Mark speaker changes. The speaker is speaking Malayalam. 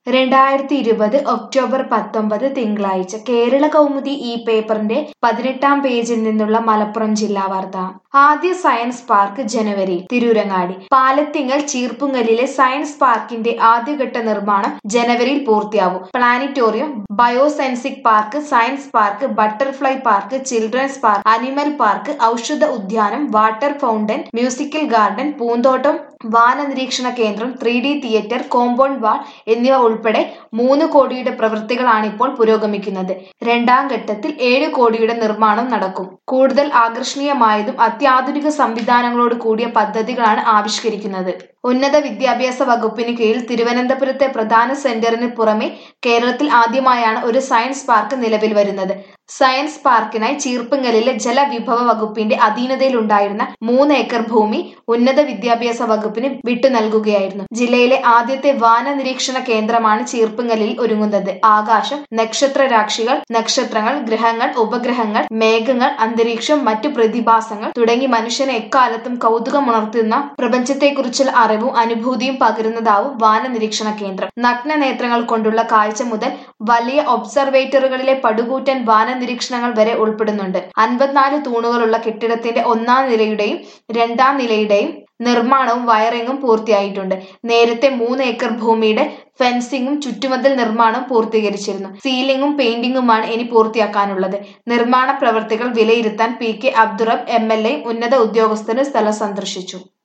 Speaker 1: രണ്ടായിരത്തി ഇരുപത് ഒക്ടോബർ പത്തൊമ്പത് തിങ്കളാഴ്ച കേരള കൗമുദി ഈ പേപ്പറിന്റെ പതിനെട്ടാം പേജിൽ നിന്നുള്ള മലപ്പുറം ജില്ലാ വാർത്ത ആദ്യ സയൻസ് പാർക്ക് ജനുവരി തിരൂരങ്ങാടി പാലത്തിങ്ങൽ ചീർപ്പുങ്കലിലെ സയൻസ് പാർക്കിന്റെ ആദ്യഘട്ട നിർമ്മാണം ജനുവരിയിൽ പൂർത്തിയാവും പ്ലാനറ്റോറിയം ബയോസെൻസിക് park science park butterfly park children's park animal park ഔഷധ ഉദ്യാനം വാട്ടർ ഫൗണ്ടൻ മ്യൂസിക്കൽ ഗാർഡൻ പൂന്തോട്ടം വാന നിരീക്ഷണ കേന്ദ്രം three D theatre compound wall എന്നിവ ഉൾപ്പെടെ മൂന്ന് കോടിയുടെ പ്രവൃത്തികളാണിപ്പോൾ പുരോഗമിക്കുന്നത് രണ്ടാം ഘട്ടത്തിൽ ഏഴ് കോടിയുടെ നിർമ്മാണം നടക്കും കൂടുതൽ ആകർഷണീയമായതും അത്യാധുനിക സംവിധാനങ്ങളോട് കൂടിയ പദ്ധതികളാണ് ആവിഷ്കരിക്കുന്നത് ഉന്നത വിദ്യാഭ്യാസ വകുപ്പിന് കീഴിൽ തിരുവനന്തപുരത്തെ പ്രധാന സെന്ററിന് പുറമെ കേരളത്തിൽ ആദ്യമായാണ് ഒരു സയൻസ് പാർക്ക് നിലവിൽ വരുന്നത് സയൻസ് പാർക്കിനായി ചീർപ്പുങ്കലിലെ ജലവിഭവ വകുപ്പിന്റെ അധീനതയിലുണ്ടായിരുന്ന മൂന്ന് ഏക്കർ ഭൂമി ഉന്നത വിദ്യാഭ്യാസ വകുപ്പിന് വിട്ടു നൽകുകയായിരുന്നു ജില്ലയിലെ ആദ്യത്തെ വാന നിരീക്ഷണ കേന്ദ്രമാണ് ചീർപ്പുങ്കലിൽ ഒരുങ്ങുന്നത് ആകാശം നക്ഷത്രരാക്ഷികൾ നക്ഷത്രങ്ങൾ ഗ്രഹങ്ങൾ ഉപഗ്രഹങ്ങൾ മേഘങ്ങൾ അന്തരീക്ഷം മറ്റു പ്രതിഭാസങ്ങൾ തുടങ്ങി മനുഷ്യനെ എക്കാലത്തും കൗതുകമുണർത്തുന്ന പ്രപഞ്ചത്തെക്കുറിച്ചുള്ള അറിവും അനുഭൂതിയും പകരുന്നതാവും വാന നിരീക്ഷണ കേന്ദ്രം നഗ്ന നേത്രങ്ങൾ കൊണ്ടുള്ള കാഴ്ച മുതൽ വലിയ ഒബ്സർവേറ്ററുകളിലെ പടുകൂറ്റൻ വാന നിരീക്ഷണങ്ങൾ വരെ ഉൾപ്പെടുന്നുണ്ട് അൻപത്തിനാല് തൂണുകളുള്ള കെട്ടിടത്തിന്റെ ഒന്നാം നിലയുടെയും രണ്ടാം നിലയുടെയും നിർമ്മാണവും വയറിങ്ങും പൂർത്തിയായിട്ടുണ്ട് നേരത്തെ മൂന്ന് ഏക്കർ ഭൂമിയുടെ ഫെൻസിങ്ങും ചുറ്റുമതിൽ നിർമ്മാണം പൂർത്തീകരിച്ചിരുന്നു സീലിംഗും പെയിന്റിംഗുമാണ് ഇനി പൂർത്തിയാക്കാനുള്ളത് നിർമ്മാണ പ്രവൃത്തികൾ വിലയിരുത്താൻ P K Abdurabb M L A ഉന്നത ഉദ്യോഗസ്ഥരും സ്ഥലം സന്ദർശിച്ചു